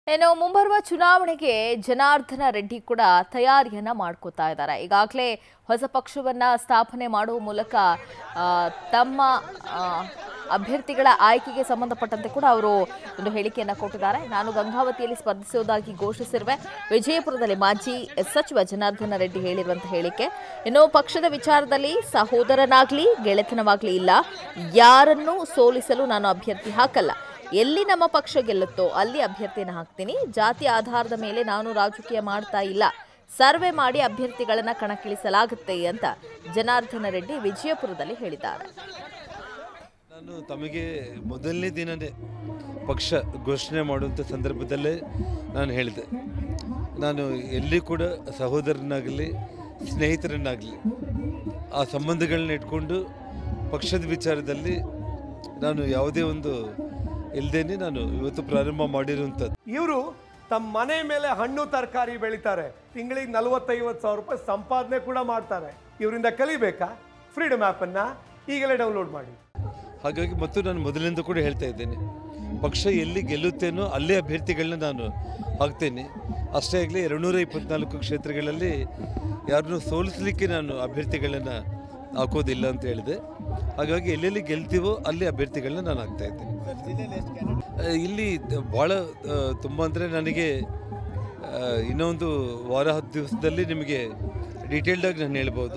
ಇನ್ನು ಮುಂಬರುವ ಚುನಾವಣೆಗೆ ಜನಾರ್ದನ ರೆಡ್ಡಿ ಕೂಡ ತಯಾರಿಯನ್ನ ಮಾಡ್ಕೋತಾ ಇದ್ದಾರೆ ಈಗಾಗಲೇ ಹೊಸ ಪಕ್ಷವನ್ನ ಸ್ಥಾಪನೆ ಮಾಡುವ ಮೂಲಕ ಆ, ತಮ್ಮ ಆ, ಅಭ್ಯರ್ಥಿಗಳ ಆಯ್ಕೆಗೆ ಸಂಬಂಧಪಟ್ಟಂತೆ ಕೂಡ ಅವರು ಒಂದು ಹೇಳಿಕೆಯನ್ನ ಕೊಟ್ಟಿದ್ದಾರೆ ನಾನು ಗಂಗಾವತಿಯಲ್ಲಿ ಸ್ಪರ್ಧಿಸುವುದಾಗಿ ಘೋಷಿಸಿರುವೆ ವಿಜಯಪುರದಲ್ಲಿ ಮಾಜಿ ಸಚಿವ ಜನಾರ್ದನ ರೆಡ್ಡಿ ಹೇಳಿರುವಂತಹ ಹೇಳಿಕೆ ಇನ್ನು ಪಕ್ಷದ ವಿಚಾರದಲ್ಲಿ ಸಹೋದರನಾಗ್ಲಿ ಗೆಳೆತನವಾಗ್ಲಿ ಇಲ್ಲ ಯಾರನ್ನೂ ಸೋಲಿಸಲು ನಾನು ಅಭ್ಯರ್ಥಿ ಹಾಕಲ್ಲ ಎಲ್ಲಿ ನಮ್ಮ ಪಕ್ಷ ಗೆಲ್ಲುತ್ತೋ ಅಲ್ಲಿ ಅಭ್ಯರ್ಥಿನ ಹಾಕ್ತೀನಿ ಜಾತಿ ಆಧಾರದ ಮೇಲೆ ನಾನು ರಾಜಕೀಯ ಮಾಡ್ತಾ ಇಲ್ಲ ಸರ್ವೆ ಮಾಡಿ ಅಭ್ಯರ್ಥಿಗಳನ್ನ ಕಣಕ್ಕಿಳಿಸಲಾಗುತ್ತೆ ಅಂತ ಜನಾರ್ದನ ರೆಡ್ಡಿ ವಿಜಯಪುರದಲ್ಲಿ ಹೇಳಿದ್ದಾರೆ ನಾನು ತಮಗೆ ಮೊದಲನೇ ದಿನವೇ ಪಕ್ಷ ಘೋಷಣೆ ಮಾಡುವಂಥ ಸಂದರ್ಭದಲ್ಲೇ ನಾನು ಹೇಳಿದೆ ನಾನು ಎಲ್ಲಿ ಕೂಡ ಸಹೋದರನಾಗಲಿ ಸ್ನೇಹಿತರನ್ನಾಗಲಿ ಆ ಸಂಬಂಧಗಳನ್ನ ಇಟ್ಕೊಂಡು ಪಕ್ಷದ ವಿಚಾರದಲ್ಲಿ ನಾನು ಯಾವುದೇ ಒಂದು ಇಲ್ಲದೇನೆ ನಾನು ಇವತ್ತು ಪ್ರಾರಂಭ ಮಾಡಿರುವಂಥದ್ದು ಇವರು ತಮ್ಮ ಮನೆ ಮೇಲೆ ಹಣ್ಣು ತರಕಾರಿ ಬೆಳಿತಾರೆ ತಿಂಗಳಿಗೆ ನಲವತ್ತೈವತ್ತು ಸಾವಿರ ರೂಪಾಯಿ ಸಂಪಾದನೆ ಕೂಡ ಮಾಡ್ತಾರೆ ಇವರಿಂದ ಕಲಿಬೇಕಾ ಫ್ರೀಡಮ್ ಆ್ಯಪನ್ನು ಈಗಲೇ ಡೌನ್ಲೋಡ್ ಮಾಡಿ ಹಾಗಾಗಿ ಮತ್ತು ನಾನು ಮೊದಲಿಂದ ಕೂಡ ಹೇಳ್ತಾ ಇದ್ದೇನೆ ಪಕ್ಷ ಎಲ್ಲಿ ಗೆಲ್ಲುತ್ತೇನೋ ಅಲ್ಲೇ ಅಭ್ಯರ್ಥಿಗಳನ್ನ ನಾನು ಹಾಕ್ತೇನೆ ಅಷ್ಟೇ ಆಗಲಿ ಎರಡುನೂರ ಇಪ್ಪತ್ನಾಲ್ಕು ಕ್ಷೇತ್ರಗಳಲ್ಲಿ ಯಾರನ್ನೂ ಸೋಲಿಸಲಿಕ್ಕೆ ನಾನು ಅಭ್ಯರ್ಥಿಗಳನ್ನ ಹಾಕೋದಿಲ್ಲ ಅಂತ ಹೇಳಿದೆ ಹಾಗಾಗಿ ಎಲ್ಲೆಲ್ಲಿ ಗೆಲ್ತೀವೋ ಅಲ್ಲಿ ಅಭ್ಯರ್ಥಿಗಳನ್ನ ನಾನು ಹಾಕ್ತಾ ಇದ್ದೇನೆ ಆ, ಇಲ್ಲಿ ದ- ಭಾಳ ಆ, ತುಂಬ ಅಂದರೆ ನನಗೆ ಆ, ಇನ್ನೊಂದು ವಾರ ಹತ್ತು ದಿವಸದಲ್ಲಿ ನಿಮಗೆ ಡೀಟೇಲ್ಡಾಗಿ ನಾನು ಹೇಳ್ಬೋದು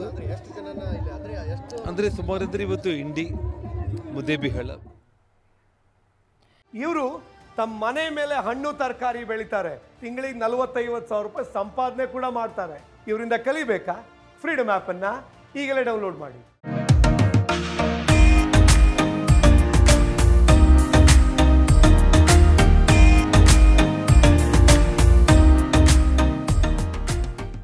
ಅಂದರೆ ಸುಮಾರು ಅಂದರೆ ಇವತ್ತು ಇಂಡಿ ಮುದ್ದೇಬಿಹಳ ಇವರು ತಮ್ಮ ಮನೆ ಮೇಲೆ ಹಣ್ಣು ತರಕಾರಿ ಬೆಳಿತಾರೆ ತಿಂಗಳಿಗೆ ನಲವತ್ತೈವತ್ತು ಸಾವಿರ ರೂಪಾಯಿ ಸಂಪಾದನೆ ಕೂಡ ಮಾಡ್ತಾರೆ ಇವರಿಂದ ಕಲಿಬೇಕಾ ಫ್ರೀಡಮ್ ಆ್ಯಪನ್ನು ಈಗಲೇ ಡೌನ್ಲೋಡ್ ಮಾಡಿ